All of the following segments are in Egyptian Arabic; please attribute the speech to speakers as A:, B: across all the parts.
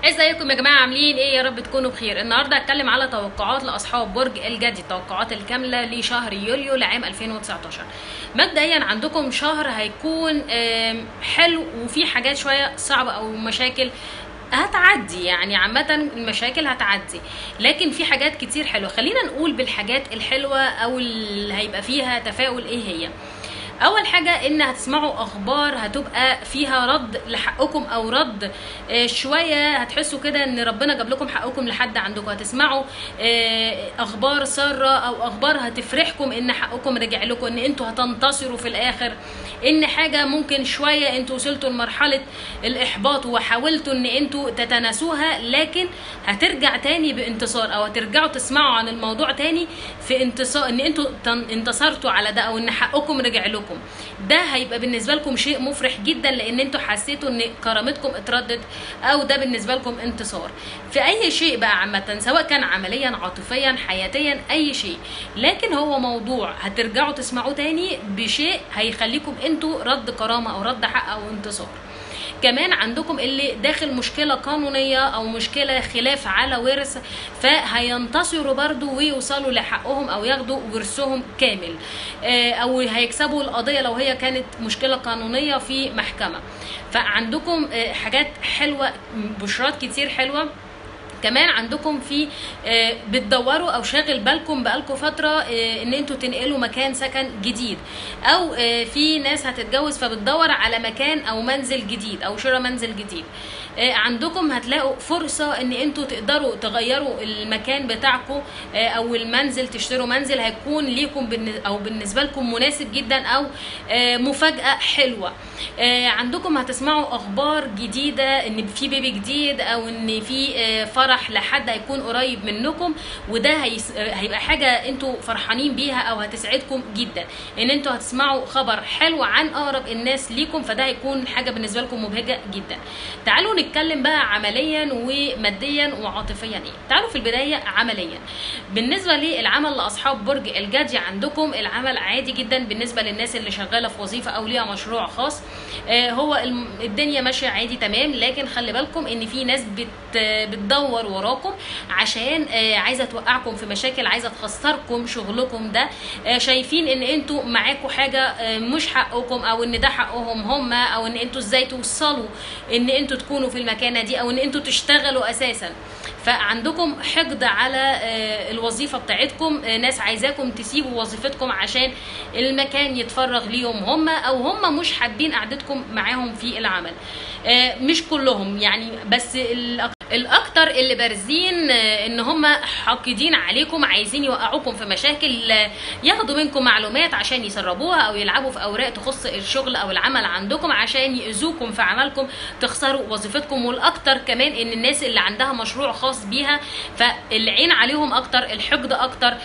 A: ازيكم يا جماعه عاملين ايه يا رب تكونوا بخير النهارده هتكلم على توقعات لاصحاب برج الجدي التوقعات الكامله لشهر يوليو لعام 2019 مبدئيا عندكم شهر هيكون آم، حلو وفي حاجات شويه صعبه او مشاكل هتعدي يعني عامة المشاكل هتعدي لكن في حاجات كتير حلوة خلينا نقول بالحاجات الحلوة او اللي هيبقى فيها تفاؤل ايه هي اول حاجه ان هتسمعوا اخبار هتبقى فيها رد لحقكم او رد آه، شويه هتحسوا كده ان ربنا جاب لكم حقكم لحد عندكم هتسمعوا آه، اخبار ساره او اخبار هتفرحكم ان حقكم رجع لكم ان انتوا هتنتصروا في الاخر ان حاجه ممكن شويه انتوا وصلتوا لمرحله الاحباط وحاولتوا ان انتوا تتناسوها لكن هترجع تاني بانتصار او هترجعوا تسمعوا عن الموضوع تاني في انتصار ان انتوا تن- انتصرتوا على ده او ان حقكم رجع لكم ده هيبقى بالنسبه لكم شيء مفرح جدا لان انتوا حسيتوا ان كرامتكم اتردت او ده بالنسبه لكم انتصار في اي شيء بقى عامه سواء كان عمليا عاطفيا حياتيا اي شيء لكن هو موضوع هترجعوا تسمعوه تاني بشيء هيخليكم انتوا رد كرامه او رد حق او انتصار كمان عندكم اللي داخل مشكلة قانونية أو مشكلة خلاف على ورث فهينتصروا برضو ويوصلوا لحقهم أو ياخدوا ورثهم كامل آه، أو هيكسبوا القضية لو هي كانت مشكلة قانونية في محكمة فعندكم آه، حاجات حلوة بشرات كتير حلوة كمان عندكم في آه، بتدوروا او شاغل بالكم بقالكم فتره آه، ان انتوا تنقلوا مكان سكن جديد او آه، في ناس هتتجوز فبتدور على مكان او منزل جديد او شراء منزل جديد آه، عندكم هتلاقوا فرصه ان انتوا تقدروا تغيروا المكان بتاعكم آه، او المنزل تشتروا منزل هيكون ليكم بالن- او بالنسبه لكم مناسب جدا او آه، مفاجاه حلوه آه، عندكم هتسمعوا اخبار جديده ان في بيبي جديد او ان في آه، فرح لحد هيكون قريب منكم وده هيس- آه، هيبقى حاجه انتوا فرحانين بيها او هتسعدكم جدا ان انتوا هتسمعوا خبر حلو عن اقرب الناس ليكم فده هيكون حاجه بالنسبه لكم مبهجه جدا تعالوا نتكلم بقى عمليا وماديا وعاطفيا ايه تعالوا في البدايه عمليا بالنسبه للعمل لاصحاب برج الجدي عندكم العمل عادي جدا بالنسبه للناس اللي شغاله في وظيفه او ليها مشروع خاص آه، هو الم- الدنيا ماشيه عادي تمام لكن خلي بالكم ان في ناس بت بتدور وراكم عشان آه، عايزه توقعكم في مشاكل عايزه تخسركم شغلكم ده آه، شايفين ان انتوا معاكم حاجه آه، مش حقكم او ان ده حقهم هم او ان انتوا ازاي توصلوا ان انتوا تكونوا في المكانه دي او ان انتوا تشتغلوا اساسا فعندكم حقد على آه، الوظيفه بتاعتكم آه، ناس عايزاكم تسيبوا وظيفتكم عشان المكان يتفرغ ليهم هم او هم مش حابين قعدتكم معاهم في العمل آه، مش كلهم يعني بس الأك- الاكتر اللي بارزين آه، ان هم حاقدين عليكم عايزين يوقعوكم في مشاكل آه، ياخدوا منكم معلومات عشان يسربوها او يلعبوا في اوراق تخص الشغل او العمل عندكم عشان يأذوكم في عملكم تخسروا وظيفتكم والاكتر كمان ان الناس اللي عندها مشروع خاص بيها فالعين عليهم اكتر الحقد اكتر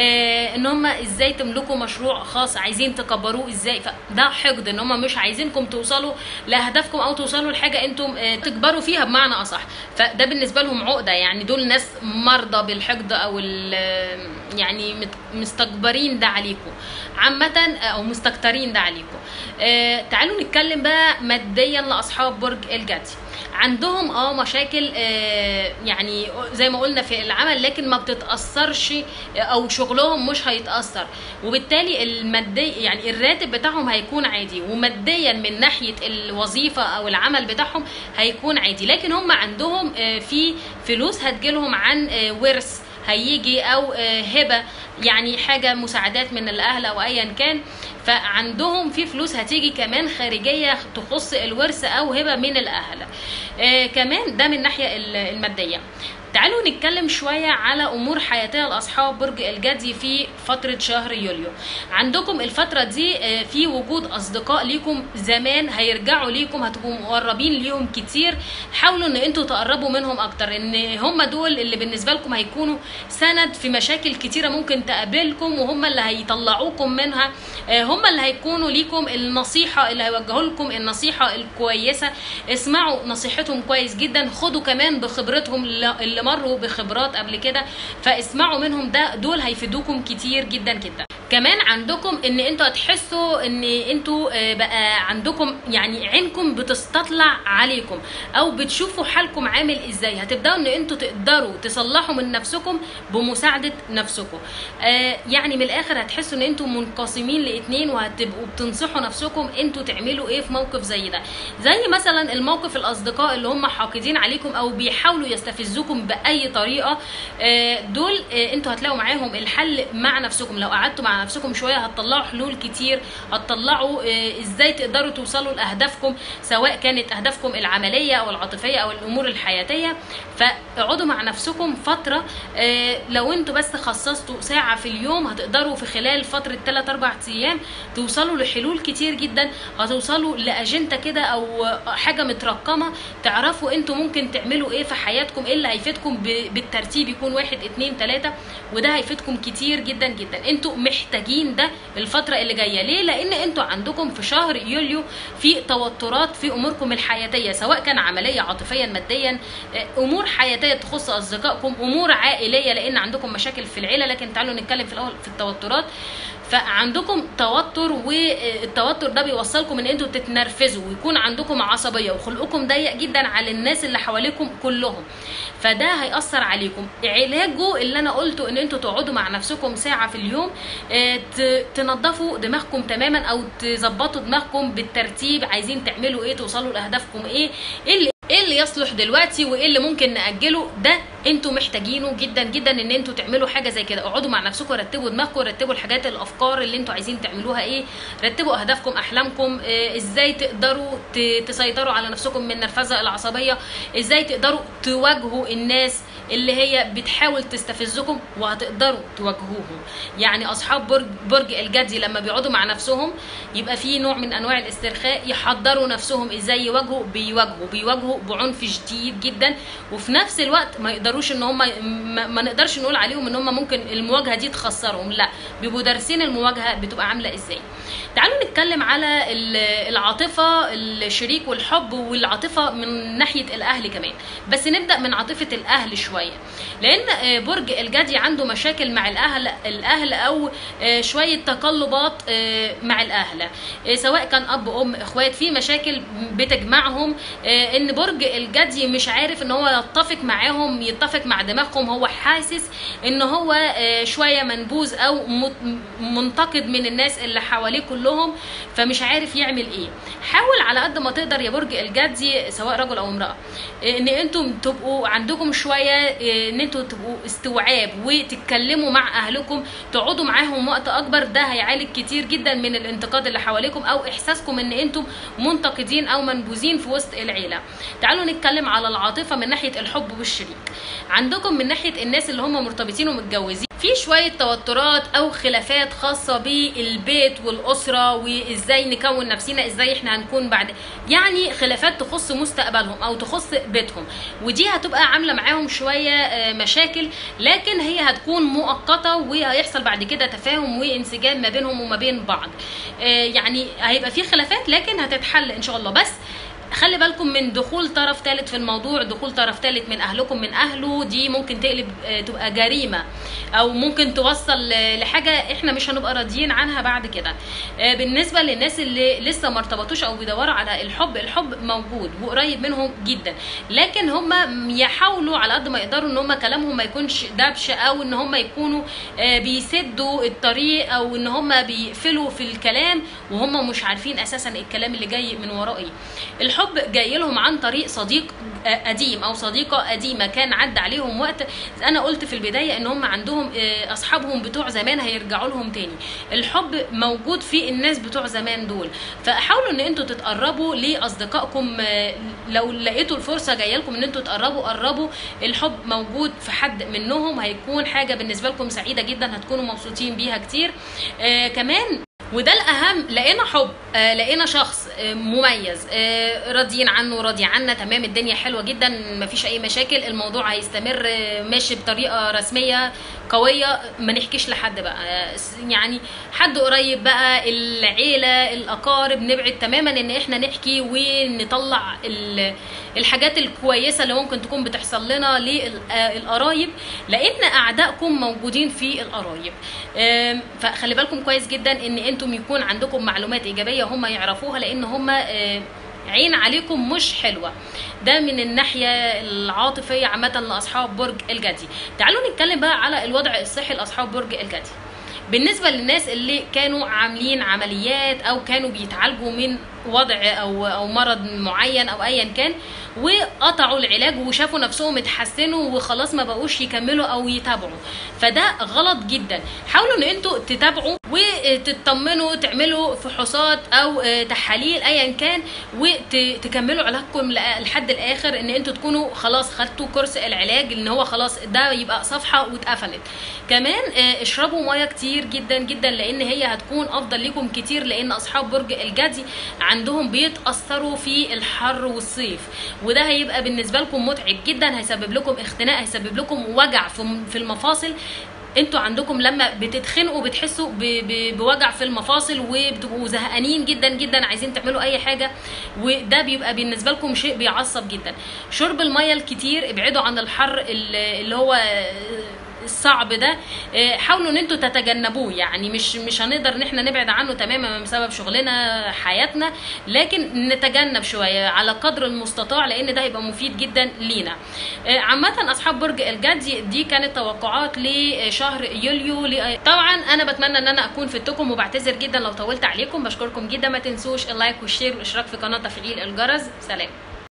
A: آه ان هم ازاي تملكوا مشروع خاص عايزين تكبروه ازاي فده حقد ان هم مش عايزينكم توصلوا لاهدافكم او توصلوا لحاجه انتم آه تكبروا فيها بمعنى اصح فده بالنسبه لهم عقده يعني دول ناس مرضى بالحقد او ال- يعني مت- مستكبرين ده عليكم عامه او مستكترين ده عليكم آه تعالوا نتكلم بقى ماديا لاصحاب برج الجدي عندهم اه مشاكل آه يعني زي ما قلنا في العمل لكن ما بتتاثرش آه، او شغلهم مش هيتاثر وبالتالي المادي يعني الراتب بتاعهم هيكون عادي وماديا من ناحيه الوظيفه او العمل بتاعهم هيكون عادي لكن هم عندهم آه، في فلوس هتجيلهم عن آه، ورث هيجي او آه، هبه يعني حاجه مساعدات من الاهل او ايا كان فعندهم في فلوس هتيجي كمان خارجيه تخص الورث او هبه من الاهل آه كمان ده من الناحيه ال- الماديه تعالوا نتكلم شوية على أمور حياتية لأصحاب برج الجدي في فترة شهر يوليو عندكم الفترة دي آه، في وجود أصدقاء ليكم زمان هيرجعوا ليكم هتبقوا مقربين ليهم كتير حاولوا ان انتوا تقربوا منهم اكتر ان هم دول اللي بالنسبة لكم هيكونوا سند في مشاكل كتيرة ممكن تقابلكم وهم اللي هيطلعوكم منها آه، هم اللي هيكونوا ليكم النصيحة اللي هيوجهوا لكم النصيحة الكويسة اسمعوا نصيحتهم كويس جدا خدوا كمان بخبرتهم اللي اللي مروا بخبرات قبل كده فاسمعوا منهم ده دول هيفيدوكم كتير جدا جدا كمان عندكم ان انتوا هتحسوا ان انتوا آه، بقى عندكم يعني عينكم بتستطلع عليكم او بتشوفوا حالكم عامل ازاي هتبداوا ان انتوا تقدروا تصلحوا من نفسكم بمساعده نفسكم آه، يعني من الاخر هتحسوا ان انتوا منقسمين لاتنين وهتبقوا بتنصحوا نفسكم انتوا تعملوا ايه في موقف زي ده زي مثلا الموقف الاصدقاء اللي هم حاقدين عليكم او بيحاولوا يستفزوكم باي طريقه آه، دول آه، انتوا هتلاقوا معاهم الحل مع نفسكم لو قعدتوا مع نفسكم شويه هتطلعوا حلول كتير هتطلعوا آه، ازاي تقدروا توصلوا لاهدافكم سواء كانت اهدافكم العمليه او العاطفيه او الامور الحياتيه فاقعدوا مع نفسكم فتره آه، لو انتوا بس خصصتوا ساعه في اليوم هتقدروا في خلال فتره 3 4 ايام توصلوا لحلول كتير جدا هتوصلوا لاجنده كده او حاجه مترقمه تعرفوا انتوا ممكن تعملوا ايه في حياتكم ايه اللي هيفيدكم ب- بالترتيب يكون واحد اتنين تلاته وده هيفيدكم كتير جدا جدا انتوا محتاجين ده الفتره اللي جايه ليه لان انتوا عندكم في شهر يوليو في توترات في اموركم الحياتيه سواء كان عمليه عاطفيا ماديا آه، امور حياتيه تخص اصدقائكم امور عائليه لان عندكم مشاكل في العيله لكن تعالوا نتكلم في الاول في التوترات فعندكم توتر والتوتر ده بيوصلكم ان انتوا تتنرفزوا ويكون عندكم عصبيه وخلقكم ضيق جدا على الناس اللي حواليكم كلهم فده هيأثر عليكم علاجه اللي انا قلته ان انتوا تقعدوا مع نفسكم ساعه في اليوم آه، ت- تنظفوا دماغكم تماما او تظبطوا دماغكم بالترتيب عايزين تعملوا ايه توصلوا لاهدافكم ايه ايه اللي ايه اللي يصلح دلوقتي وايه اللي ممكن ناجله ده انتوا محتاجينه جدا جدا ان انتوا تعملوا حاجه زي كده اقعدوا مع نفسكم رتبوا دماغكم رتبوا الحاجات الافكار اللي انتوا عايزين تعملوها ايه رتبوا اهدافكم احلامكم آه، ازاي تقدروا ت- تسيطروا على نفسكم من النرفزه العصبيه ازاي تقدروا تواجهوا الناس اللي هي بتحاول تستفزكم وهتقدروا تواجهوهم يعني اصحاب برج برج الجدي لما بيقعدوا مع نفسهم يبقى في نوع من انواع الاسترخاء يحضروا نفسهم ازاي يواجهوا بيواجهوا بيواجهوا بعنف شديد جدا وفي نفس الوقت ما يقدروش ان هم ما, ما نقدرش نقول عليهم ان هم ممكن المواجهه دي تخسرهم لا بيبقوا دارسين المواجهه بتبقى عامله ازاي تعالوا نتكلم على ال- العاطفه الشريك والحب والعاطفه من ناحيه الاهل كمان بس نبدا من عاطفه الاهل شويه لان آه، برج الجدي عنده مشاكل مع الاهل الاهل او آه، شويه تقلبات آه، مع الاهل آه، سواء كان اب ام اخوات في مشاكل بتجمعهم آه، ان برج الجدي مش عارف ان هو يتفق معاهم يتفق مع دماغهم هو حاسس ان هو آه، شويه منبوذ او مت- منتقد من الناس اللي حواليه كلهم فمش عارف يعمل ايه حاول على قد ما تقدر يا برج الجدي سواء رجل او امراه آه، ان انتم تبقوا عندكم شويه آه، ان انتوا تبقوا استوعاب وتتكلموا مع اهلكم تقعدوا معاهم وقت اكبر ده هيعالج كتير جدا من الانتقاد اللي حواليكم او احساسكم ان انتم منتقدين او منبوذين في وسط العيله تعالوا نتكلم على العاطفه من ناحيه الحب والشريك عندكم من ناحيه الناس اللي هم مرتبطين ومتجوزين في شويه توترات او خلافات خاصه بالبيت والاسره وازاي نكون نفسنا ازاي احنا هنكون بعد يعني خلافات تخص مستقبلهم او تخص بيتهم ودي هتبقى عامله معاهم شويه آه، مشاكل لكن هي هتكون مؤقته وهيحصل بعد كده تفاهم وانسجام ما بينهم وما بين بعض آه، يعني هيبقى في خلافات لكن هتتحل ان شاء الله بس خلي بالكم من دخول طرف ثالث في الموضوع دخول طرف ثالث من اهلكم من اهله دي ممكن تقلب آه، تبقى جريمه او ممكن توصل ل- لحاجه احنا مش هنبقى راضيين عنها بعد كده آه، بالنسبه للناس اللي لسه ما ارتبطوش او بيدوروا على الحب الحب موجود وقريب منهم جدا لكن هم يحاولوا على قد ما يقدروا ان هم كلامهم ما يكونش دبش او ان هم يكونوا آه، بيسدوا الطريق او ان هم بيقفلوا في الكلام وهم مش عارفين اساسا الكلام اللي جاي من وراه ايه الحب جاي لهم عن طريق صديق آه، قديم او صديقه قديمه كان عدى عليهم وقت انا قلت في البدايه ان هم عندهم آه، اصحابهم بتوع زمان هيرجعوا لهم تاني الحب موجود في الناس بتوع زمان دول فحاولوا ان انتوا تتقربوا لاصدقائكم آه، لو لقيتوا الفرصه جايه لكم ان انتوا تقربوا قربوا الحب موجود في حد منهم هيكون حاجه بالنسبه لكم سعيده جدا هتكونوا مبسوطين بيها كتير آه كمان وده الاهم لقينا حب آه لقينا شخص آه، مميز آه، راضيين عنه راضي عنا تمام الدنيا حلوه جدا مفيش اي مشاكل الموضوع هيستمر آه، ماشي بطريقه رسميه قويه ما نحكيش لحد بقى آه، يعني حد قريب بقى العيله الاقارب نبعد تماما ان احنا نحكي ونطلع ال- الحاجات الكويسه اللي ممكن تكون بتحصل لنا للقرايب لان اعدائكم موجودين في القرايب آم، فخلي بالكم كويس جدا ان انتم يكون عندكم معلومات ايجابيه هم يعرفوها لان هم آه، عين عليكم مش حلوه ده من الناحيه العاطفيه عامه لاصحاب برج الجدي تعالوا نتكلم بقى على الوضع الصحي لاصحاب برج الجدي بالنسبه للناس اللي كانوا عاملين عمليات او كانوا بيتعالجوا من وضع او او مرض معين او ايا كان وقطعوا العلاج وشافوا نفسهم اتحسنوا وخلاص ما بقوش يكملوا او يتابعوا فده غلط جدا حاولوا ان انتوا تتابعوا وتطمنوا تعملوا فحوصات او آه، تحاليل ايا كان وتكملوا علاجكم ل- لحد الاخر ان انتوا تكونوا خلاص خدتوا كورس العلاج ان هو خلاص ده يبقى صفحه واتقفلت كمان آه، اشربوا ميه كتير جدا جدا لان هي هتكون افضل لكم كتير لان اصحاب برج الجدي عندهم بيتاثروا في الحر والصيف وده هيبقى بالنسبه لكم متعب جدا هيسبب لكم اختناق هيسبب لكم وجع في في المفاصل انتوا عندكم لما بتتخنقوا بتحسوا ب- ب- بوجع في المفاصل وبتبقوا زهقانين جدا جدا عايزين تعملوا اي حاجه وده بيبقى بالنسبه لكم شيء بيعصب جدا شرب الميه الكتير ابعدوا عن الحر ال- اللي هو الصعب ده اه، حاولوا ان انتوا تتجنبوه يعني مش مش هنقدر ان احنا نبعد عنه تماما بسبب شغلنا حياتنا لكن نتجنب شويه على قدر المستطاع لان ده هيبقى مفيد جدا لينا اه، عامه اصحاب برج الجدي دي كانت توقعات لشهر يوليو ل- طبعا انا بتمنى ان انا اكون فدتكم وبعتذر جدا لو طولت عليكم بشكركم جدا ما تنسوش اللايك والشير والاشتراك في قناه تفعيل الجرس سلام